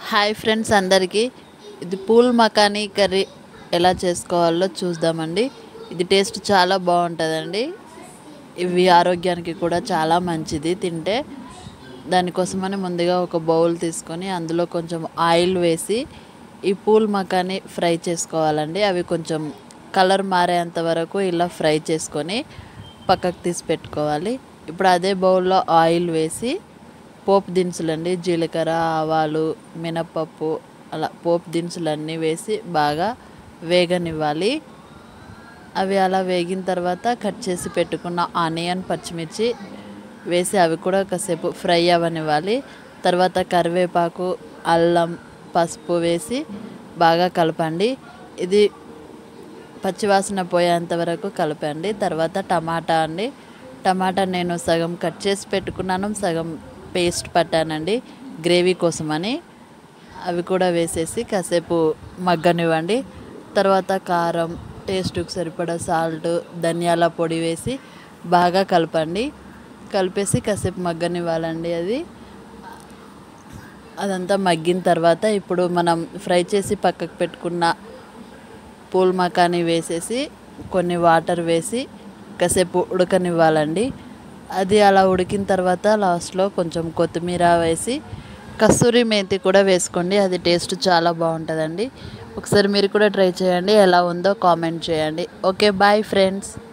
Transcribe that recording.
hi friends అందరికీ ఇది pool makhani curry ఎలా చేసుకోవాలో చూద్దామండి ఇది టేస్ట్ చాలా బాగుంటుందండి ఇవి ఆరోగ్యానికి కూడా చాలా మంచిది తింటే దానికోసమని ముందుగా ఒక బౌల్ తీసుకొని అందులో కొంచెం ఆయిల్ వేసి ఈ పూల్ మకానీ ఫ్రై చేసుకోవాలండి అవి కొంచెం కలర్ మారేంత వరకు ఇలా ఫ్రై చేసుకొని పక్కకు తీసి పెట్టుకోవాలి ఇప్పుడు అదే బౌల్లో ఆయిల్ వేసి పోపు దినుసులండి జీలకర్ర ఆవాలు మినపప్పు అలా పోపు దినుసులన్నీ వేసి బాగా వేగనివ్వాలి అవి అలా వేగిన తర్వాత కట్ చేసి పెట్టుకున్న ఆనియన్ పచ్చిమిర్చి వేసి అవి కూడా కాసేపు ఫ్రై అవ్వనివ్వాలి తర్వాత కరివేపాకు అల్లం పసుపు వేసి బాగా కలపండి ఇది పచ్చివాసన పోయేంత వరకు కలపండి తర్వాత టమాటా అండి టమాటా నేను సగం కట్ చేసి పెట్టుకున్నాను సగం పేస్ట్ పట్టానండి గ్రేవీ కోసమని అవి కూడా వేసేసి కాసేపు మగ్గనివ్వండి తర్వాత కారం టేస్ట్కి సరిపడా సాల్ట్ ధనియాల పొడి వేసి బాగా కలపండి కలిపేసి కాసేపు మగ్గనివ్వాలండి అది అదంతా మగ్గిన తర్వాత ఇప్పుడు మనం ఫ్రై చేసి పక్కకు పెట్టుకున్న పూల్ మకానీ వేసేసి కొన్ని వాటర్ వేసి కాసేపు ఉడకనివ్వాలండి అది అలా ఉడికిన తర్వాత లాస్ట్లో కొంచెం కొత్తిమీర వేసి కస్తూరి మెంతి కూడా వేసుకోండి అది టేస్ట్ చాలా బాగుంటుందండి ఒకసారి మీరు కూడా ట్రై చేయండి ఎలా ఉందో కామెంట్ చేయండి ఓకే బాయ్ ఫ్రెండ్స్